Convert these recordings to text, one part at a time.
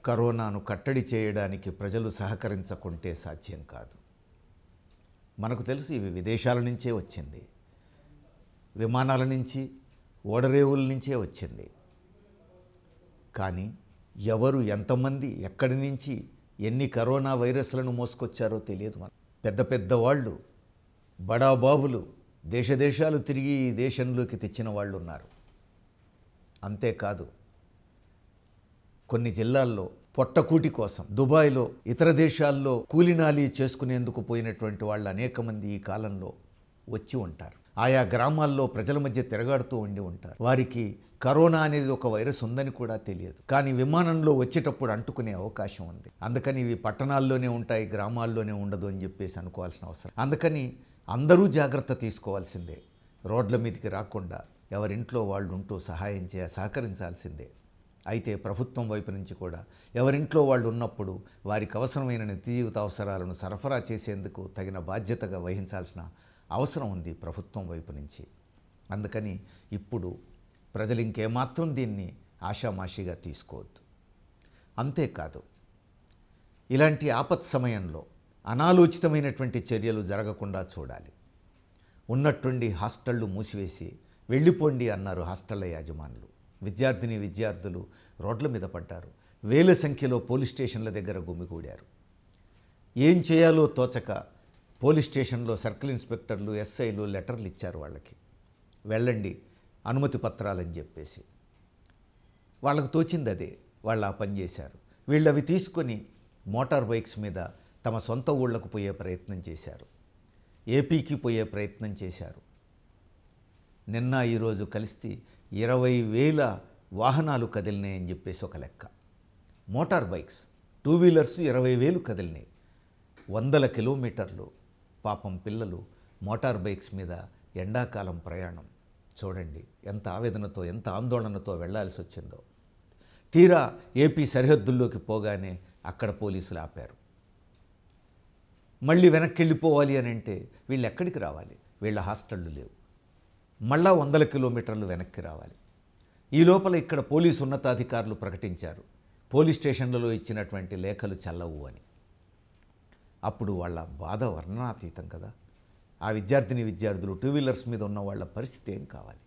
కరోనాను కట్టడి చేయడానికి ప్రజలు సహకరించకుంటే సాధ్యం కాదు మనకు తెలుసు ఇవి విదేశాల నుంచే వచ్చింది విమానాల నుంచి ఓడరేవుల నుంచే వచ్చింది కానీ ఎవరు ఎంతమంది ఎక్కడి నుంచి ఎన్ని కరోనా వైరస్లను మోసుకొచ్చారో తెలియదు మనం పెద్ద పెద్ద వాళ్ళు బడాబాబులు దేశ దేశాలు తిరిగి ఈ దేశంలోకి తెచ్చిన వాళ్ళు ఉన్నారు అంతేకాదు కొన్ని జిల్లాల్లో పొట్టకూటి కోసం దుబాయ్లో ఇతర దేశాల్లో కూలినాలి చేసుకునేందుకు పోయినటువంటి వాళ్ళు అనేక మంది ఈ కాలంలో వచ్చి ఉంటారు ఆయా గ్రామాల్లో ప్రజల మధ్య తిరగాడుతూ ఉండి ఉంటారు వారికి కరోనా అనేది ఒక వైరస్ ఉందని కూడా తెలియదు కానీ విమానంలో వచ్చేటప్పుడు అంటుకునే అవకాశం ఉంది అందుకని ఇవి పట్టణాల్లోనే ఉంటాయి గ్రామాల్లోనే ఉండదు అని చెప్పేసి అనుకోవాల్సిన అవసరం అందుకని అందరూ జాగ్రత్త తీసుకోవాల్సిందే రోడ్ల మీదకి రాకుండా ఎవరింట్లో వాళ్ళు ఉంటూ సహాయం చేయ సహకరించాల్సిందే అయితే ప్రభుత్వం వైపు నుంచి కూడా ఎవరింట్లో వాళ్ళు ఉన్నప్పుడు వారికి అవసరమైన నిత్య జీవిత అవసరాలను సరఫరా చేసేందుకు తగిన బాధ్యతగా వహించాల్సిన అవసరం ఉంది ప్రభుత్వం వైపు నుంచి అందుకని ఇప్పుడు ప్రజలు ఇంకేమాత్రం దీన్ని ఆషామాషిగా తీసుకోవద్దు అంతేకాదు ఇలాంటి ఆపత్ సమయంలో అనాలోచితమైనటువంటి చర్యలు జరగకుండా చూడాలి ఉన్నట్టుండి హాస్టళ్ళు మూసివేసి వెళ్ళిపోండి అన్నారు హాస్టళ్ల యాజమానులు విద్యార్థిని విద్యార్థులు రోడ్ల మీద పడ్డారు వేల సంఖ్యలో పోలీస్ స్టేషన్ల దగ్గర గుమిగూడారు ఏం చేయాలో తోచక పోలీస్ స్టేషన్లో సర్కిల్ ఇన్స్పెక్టర్లు ఎస్ఐలు లెటర్లు ఇచ్చారు వాళ్ళకి వెళ్ళండి అనుమతి పత్రాలని చెప్పేసి వాళ్ళకు తోచింది అదే వాళ్ళు ఆ పని చేశారు వీళ్ళు అవి తీసుకొని మోటార్ బైక్స్ మీద తమ సొంత ఊళ్ళకు పోయే ప్రయత్నం చేశారు ఏపీకి పోయే ప్రయత్నం చేశారు నిన్న ఈరోజు కలిసి ఇరవై వేల వాహనాలు కదిలినాయని చెప్పేసి ఒక లెక్క మోటార్ బైక్స్ టూ వీలర్స్ ఇరవై వేలు కదిలినాయి వందల కిలోమీటర్లు పాపం పిల్లలు మోటార్ బైక్స్ మీద ఎండాకాలం ప్రయాణం చూడండి ఎంత ఆవేదనతో ఎంత ఆందోళనతో వెళ్లాల్సి వచ్చిందో తీరా ఏపీ సరిహద్దుల్లోకి పోగానే అక్కడ పోలీసులు ఆపారు మళ్ళీ వెనక్కి వెళ్ళిపోవాలి అని అంటే వీళ్ళు ఎక్కడికి రావాలి వీళ్ళ హాస్టళ్ళు లేవు మళ్ళా వందల కిలోమీటర్లు వెనక్కి రావాలి ఈ లోపల ఇక్కడ పోలీసు ఉన్నతాధికారులు ప్రకటించారు పోలీస్ స్టేషన్లలో ఇచ్చినటువంటి లేఖలు చల్లవు అని అప్పుడు వాళ్ళ బాధ వర్ణనాతీతం కదా ఆ విద్యార్థిని విద్యార్థులు టూ వీలర్స్ మీద ఉన్న వాళ్ళ పరిస్థితి ఏం కావాలి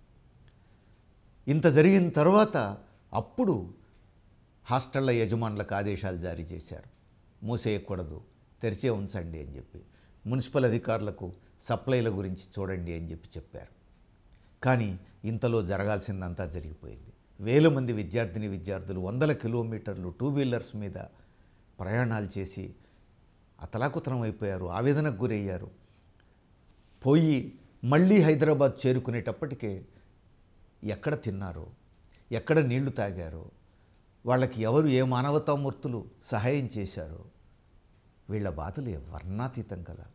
ఇంత జరిగిన తర్వాత అప్పుడు హాస్టళ్ల యజమానులకు ఆదేశాలు జారీ చేశారు మూసేయకూడదు తెరిచే ఉంచండి అని చెప్పి మున్సిపల్ అధికారులకు సప్లైల గురించి చూడండి అని చెప్పి చెప్పారు కానీ ఇంతలో జరగాల్సిందంతా జరిగిపోయింది వేల మంది విద్యార్థిని విద్యార్థులు వందల కిలోమీటర్లు టూ వీలర్స్ మీద ప్రయాణాలు చేసి అతలాకుతలం అయిపోయారు ఆవేదనకు గురయ్యారు పోయి మళ్ళీ హైదరాబాద్ చేరుకునేటప్పటికే ఎక్కడ తిన్నారో ఎక్కడ నీళ్లు తాగారో వాళ్ళకి ఎవరు ఏ మానవతామూర్తులు సహాయం చేశారో వీళ్ళ బాధలు వర్ణాతీతం కదా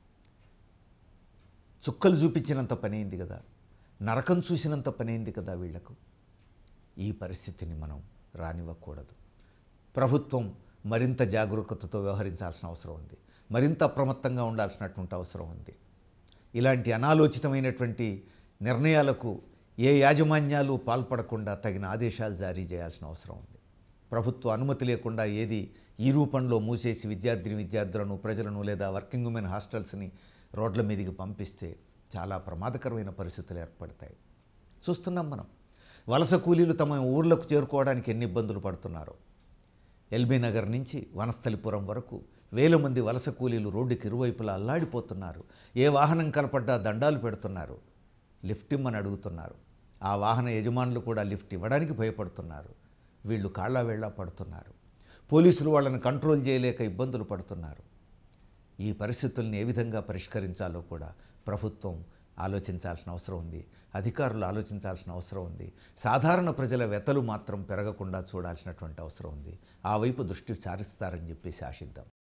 చుక్కలు చూపించినంత పనైంది కదా నరకం చూసినంత పనైంది కదా వీళ్లకు ఈ పరిస్థితిని మనం రానివ్వకూడదు ప్రభుత్వం మరింత జాగరూకతతో వ్యవహరించాల్సిన అవసరం ఉంది మరింత అప్రమత్తంగా ఉండాల్సినటువంటి అవసరం ఉంది ఇలాంటి అనాలోచితమైనటువంటి నిర్ణయాలకు ఏ యాజమాన్యాలు పాల్పడకుండా తగిన ఆదేశాలు జారీ చేయాల్సిన అవసరం ఉంది ప్రభుత్వ అనుమతి లేకుండా ఏది ఈ రూపంలో మూసేసి విద్యార్థిని విద్యార్థులను ప్రజలను లేదా వర్కింగ్ ఉమెన్ హాస్టల్స్ని రోడ్ల మీదకి పంపిస్తే చాలా ప్రమాదకరమైన పరిస్థితులు ఏర్పడతాయి చూస్తున్నాం మనం వలస కూలీలు తమ ఊర్లకు చేరుకోవడానికి ఎన్ని ఇబ్బందులు పడుతున్నారో ఎల్బీ నగర్ నుంచి వనస్థలిపురం వరకు వేల మంది వలస కూలీలు రోడ్డుకి ఇరువైపులా అల్లాడిపోతున్నారు ఏ వాహనం కలపడ్డా దండాలు పెడుతున్నారు లిఫ్ట్ ఇమ్మని అడుగుతున్నారు ఆ వాహన యజమానులు కూడా లిఫ్ట్ ఇవ్వడానికి భయపడుతున్నారు వీళ్ళు కాళ్ళ వేళ్ళ పడుతున్నారు పోలీసులు వాళ్ళని కంట్రోల్ చేయలేక ఇబ్బందులు పడుతున్నారు ఈ పరిస్థితుల్ని ఏ విధంగా పరిష్కరించాలో కూడా ప్రభుత్వం ఆలోచించాల్సిన అవసరం ఉంది అధికారులు ఆలోచించాల్సిన అవసరం ఉంది సాధారణ ప్రజల వెతలు మాత్రం పెరగకుండా చూడాల్సినటువంటి అవసరం ఉంది ఆ వైపు దృష్టి సారిస్తారని చెప్పేసి ఆశిద్దాం